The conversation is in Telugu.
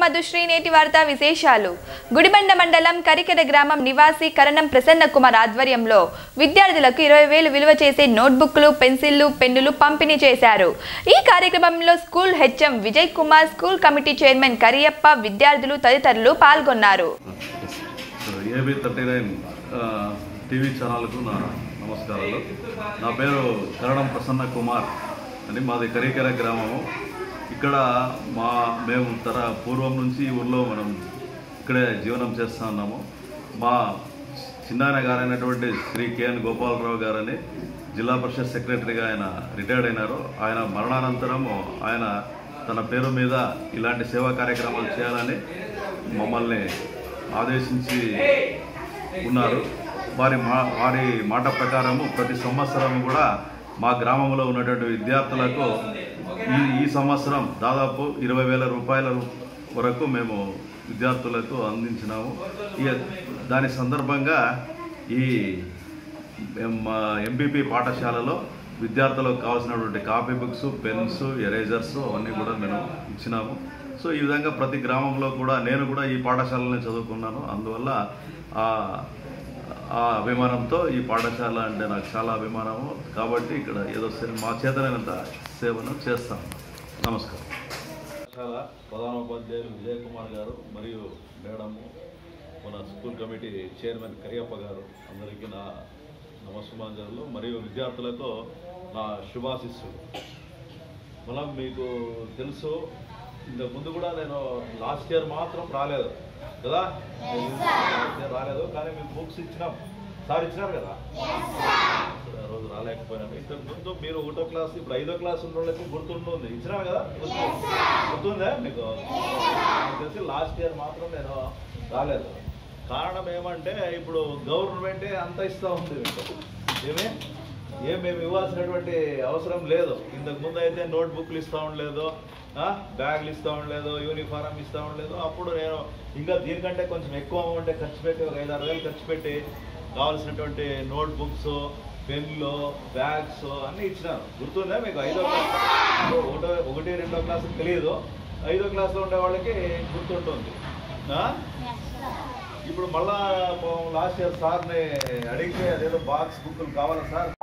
మధుశ్రీ నేటి వార్తా విశేషాలు గుడిబండ మండలం కరికెర గ్రామం నివాసి కరణం ప్రసన్న కుమార్ ఆధ్వర్యంలో విద్యార్థులకు ఇరవై వేలు విలువ చేసే నోట్బుక్లు పెన్సిళ్లు పెన్నులు పంపిణీ చేశారు ఈ కార్యక్రమంలో school HM Vijay Kumar school committee chairman Kariyappa విద్యార్థులు తదితరులు పాల్గొన్నారు ఏబీ థర్టీ నైన్ టీవీ ఛానల్కు నా నమస్కారాలు నా పేరు కరణం ప్రసన్న కుమార్ అని మాది కరీకెర గ్రామము ఇక్కడ మా మేము తర పూర్వం నుంచి ఈ ఊర్లో మనం ఇక్కడే జీవనం చేస్తూ ఉన్నాము మా చిన్నాయన గారైనటువంటి శ్రీ కేఎన్ గోపాలరావు గారని జిల్లా పరిషత్ సెక్రటరీగా ఆయన రిటైర్డ్ అయినారు ఆయన మరణానంతరము ఆయన తన పేరు మీద ఇలాంటి సేవా కార్యక్రమాలు చేయాలని మమ్మల్ని ఆదేశించి ఉన్నారు వారి మా వారి మాట ప్రకారము ప్రతి సంవత్సరం కూడా మా గ్రామంలో ఉన్నటువంటి విద్యార్థులకు ఈ ఈ సంవత్సరం దాదాపు ఇరవై వేల రూపాయల రు- వరకు మేము విద్యార్థులకు అందించినాము ఇక దాని సందర్భంగా ఈ ఎంపీపీ పాఠశాలలో విద్యార్థులకు కావాల్సినటువంటి కాపీ బుక్స్ పెన్స్ ఎరేజర్స్ అవన్నీ కూడా మేము ఇచ్చినాము సో ఈ విధంగా ప్రతి గ్రామంలో కూడా నేను కూడా ఈ పాఠశాలనే చదువుకున్నాను అందువల్ల ఆ ఆ అభిమానంతో ఈ పాఠశాల అంటే నాకు చాలా అభిమానము కాబట్టి ఇక్కడ ఏదో సే- మా చేతనైనంత సేవను చేస్తాం నమస్కారం పాఠశాల ప్రధానోపాధ్యాయులు విజయ్ కుమార్ గారు మరియు మేడము మన స్కూల్ కమిటీ చైర్మన్ కరియప్ప గారు అందరికీ నా నమస్సుమాంజలు మరియు విద్యార్థులకు నా శుభాశిస్సులు మనం మీకు తెలుసు ఇంతకు ముందు కూడా నేను లాస్ట్ ఇయర్ మాత్రం రాలేదు కదా లాస్ట్ ఇయర్ రాలేదు కానీ మీకు బుక్స్ ఇచ్చినాం సార్ ఇచ్చినారు కదా ఆ రోజు రాలేకపోయినాము ఇంతకు ముందు మీరు ఒకటో క్లాస్ ఇప్పుడు ఐదో క్లాస్ ఉన్న వాళ్ళకి గుర్తుంటుంది ఇచ్చినారు కదా గుర్తు- గుర్తుందా మీకు నాకు తెలిసి లాస్ట్ ఇయర్ మాత్రం నేను రాలేదు కారణం ఏమంటే ఇప్పుడు గవర్నమెంటే అంత ఇస్తూ ఉంది మీకు ఏమి ఏం మేము ఇవ్వాల్సినటువంటి అవసరం లేదు ఇంతకు ముందు అయితే నోట్ బుక్లు ఇస్తూ ఉండలేదు ఆ, బ్యాగులు ఇస్తూ ఉండలేదు యూనిఫారం ఇస్తూ ఉండలేదు అప్పుడు నేను ఇంకా దీనికంటే కొంచెం ఎక్కువ అమౌంట్ ఖర్చు పెట్టి ఒక ఐదు ఆరు వేలు ఖర్చు పెట్టి కావాల్సినటువంటి నోట్ బుక్స్ పెన్లు బ్యాగ్స్ అన్నీ ఇచ్చినాను గుర్తుందా మీకు ఐదో క్లాస్ ఒకటో ఒకటి రెండో క్లాస్ తెలియదు ఐదో క్లాస్లో ఉండే వాళ్ళకి గుర్తుంటుంది ఆ? ఇప్పుడు మళ్ళా లాస్ట్ ఇయర్ సార్ని అడిగితే అదేదో బాక్స్ బుక్లు కావాలా సార్